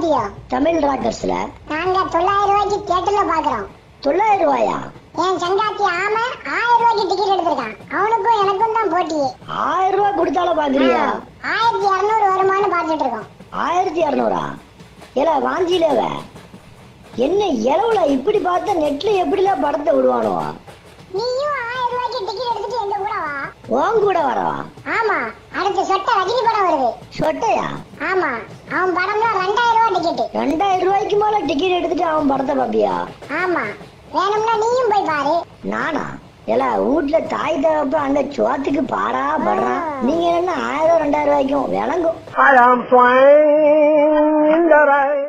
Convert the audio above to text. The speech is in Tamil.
பாக்குறியோ தமிழ் ராக்கர்ஸ்ல நாங்க தொள்ளாயிரம் ரூபாய்க்கு தியேட்டர்ல பாக்குறோம் தொள்ளாயிரம் ரூபாயா என் சங்காத்தி ஆம ஆயிரம் ரூபாய்க்கு டிக்கெட் எடுத்திருக்கான் அவனுக்கும் எனக்கும் தான் போட்டி ஆயிரம் ரூபாய் கொடுத்தாலும் பாக்குறியா ஆயிரத்தி இருநூறு வருமானு பாத்துட்டு இருக்கோம் ஆயிரத்தி இரநூறா ஏல வாஞ்சியிலவ என்ன இளவுல இப்படி பார்த்தா நெட்ல எப்படிலாம் படத்தை விடுவானோ நீயும் ஆயிரம் ரூபாய்க்கு டிக்கெட் எடுத்துட்டு எங்க கூட வா உன் கூட வரவா ஆமா அடுத்த சொட்ட ரஜினி படம் வருது சொட்டையா ஆமா அவன் படம் தான் ரெண்டாயிரம் ரூபாய் டிக்கெட் ரெண்டாயிரம் ரூபாய்க்கு மேல டிக்கெட் எடுத்துட்டு அவன் படத்தை பாப்பியா ஆமா வேணும்னா நீயும் போய் பாரு நானா ஏல வீட்டுல தாய் தகப்ப அந்த சோத்துக்கு பாடா படுறான் நீங்க என்ன ஆயிரம் ரெண்டாயிரம் ரூபாய்க்கும் விளங்கும் I am flying in the rain.